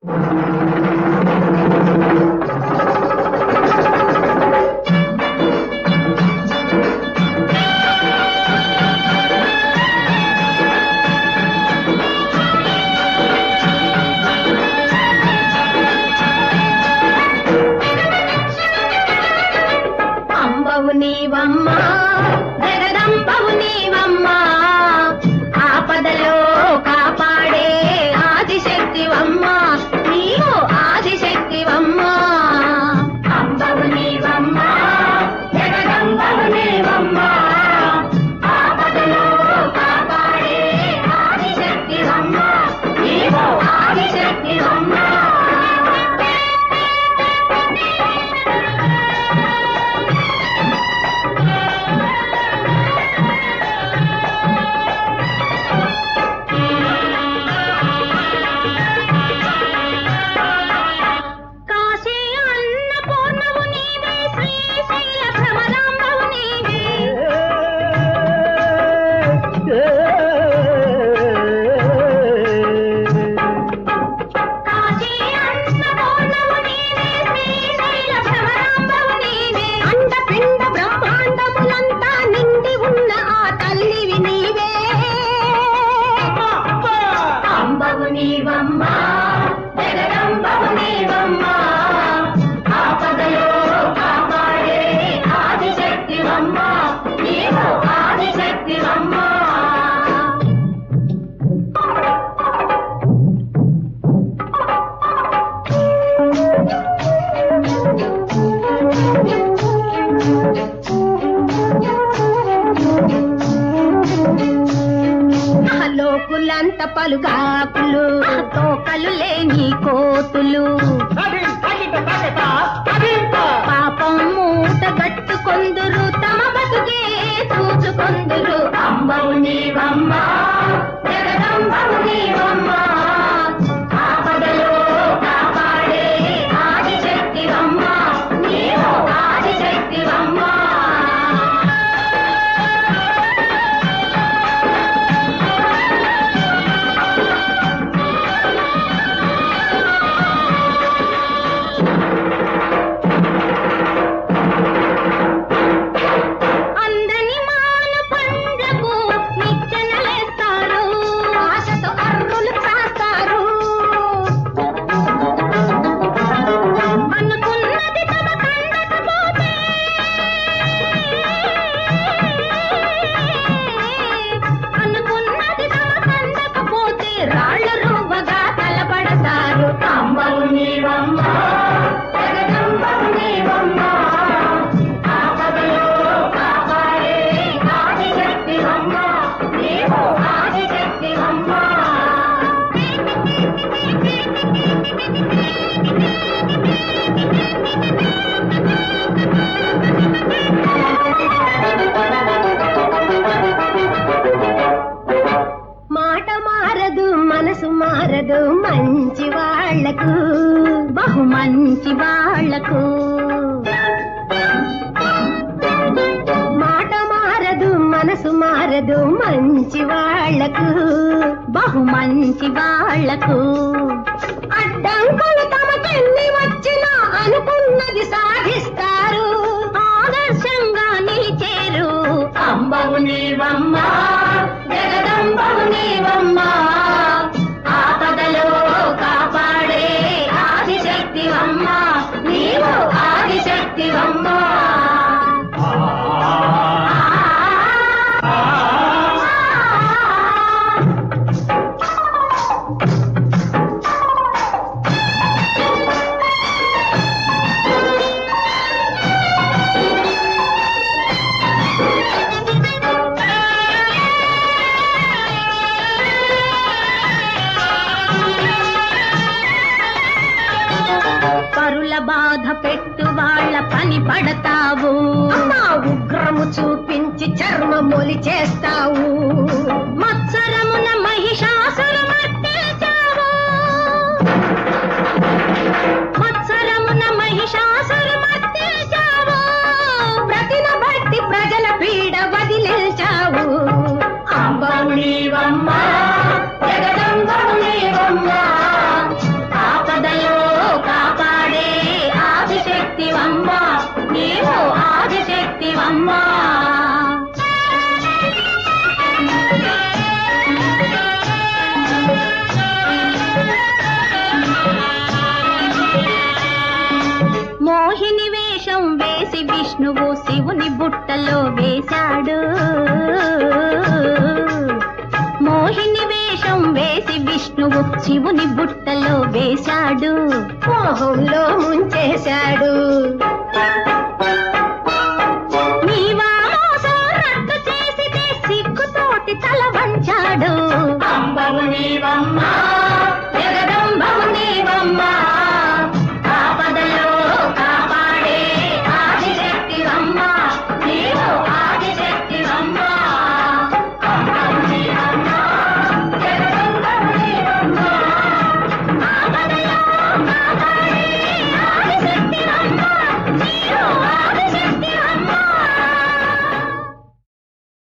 అంబవు నీవమ్మా జగదంబవు నీవమ్మా ఆపదలో కాపాడే ఆదిశక్తివమ్మా నీవు ఆదిశక్తివమ్మా అంబవు నీవమ్మా జగదంబవు నీవమ్మా ఆపదలో కాపాడే ఆదిశక్తివమ్మా నీవు ఆదిశక్తివమ్మా కాశీ అన్నపూర్ణవు నీవే శ్రీశైల భ్రమరాంబవు నీవే కాశీ అన్నపూర్ణవు నీవే శ్రీశైల భ్రమరాంబవు నీవే అండపిండ బ్రహ్మాండములంతా నిండి ఉన్న ఆ తల్లివి నీవే అంబవు నీవమ్మా జగదంబవు నీవమ్మా ఆపదలో కాపాడే ఆదిశక్తివమ్మా నీవు ఆదిశక్తివమ్మా లోకులంత పలుగాకులు తోకలు లేని కోతులు పాపం మూట గట్టుకొందురు తమ బతుకే చూచుకొందురు అంబవు నీవమ్మా జగదంబవు నీవమ్మా ఆపదలో కాపాడే ఆదిశక్తివమ్మా నీవు ఆదిశక్తివమ్మా అందని మాను పండ్లకు నిచ్చెనలేస్తారు ఆశతో అర్రులు చాస్తారు అనుకున్నది తమ కండకపోతే అనుకున్నది తమ కండకపోతే రాళ్ళ రువ్వగా తలపడతారు అంబవు నీవమ్మా జగదంబవు నీవమ్మా ఆపదలో కాపాడే ఆదిశక్తివమ్మా నీవు ఆదిశక్తివమ్మా మాట మారదు మనసు మారదు మంచి వాళ్లకు బహు మంచి వాళ్లకు మాట మారదు మనసు మారదు మంచి వాళ్లకు బహు మంచి వాళ్లకు అడ్డంకులు తమకెన్ని వచ్చినా అనుకున్నది సాధిస్తారు ఆదర్శంగా నిలిచేరు అంబవు నీవమ్మా జగదంబవు నీవమ్మా ఆపదలో కాపాడే ఆదిశక్తివమ్మా నీవు ఆదిశక్తివమ్మా పరుల బాధ పెట్టు వాళ్ళ పని పడతావు ఉగ్రము చూపించి చర్మమొలి చేస్తావు మత్సరమున మహిషాసురు మర్తించావు మత్సరమున మహిషాసురు మర్తించావు ప్రతిన బట్టి ప్రజల పీడ వదిలించావు అంబవు నీవమ్మా జగదంబవు నీవమ్మా ఆపద చేశాడు మోహిని వేషం వేసి విష్ణువు శివుని బుట్టలో వేశాడు మోహంలో ముంచేశాడు నీవా మోసం రద్దు చేసితే సిగ్గుతోటి తల వంచాడు అంబరు నీవమ్మా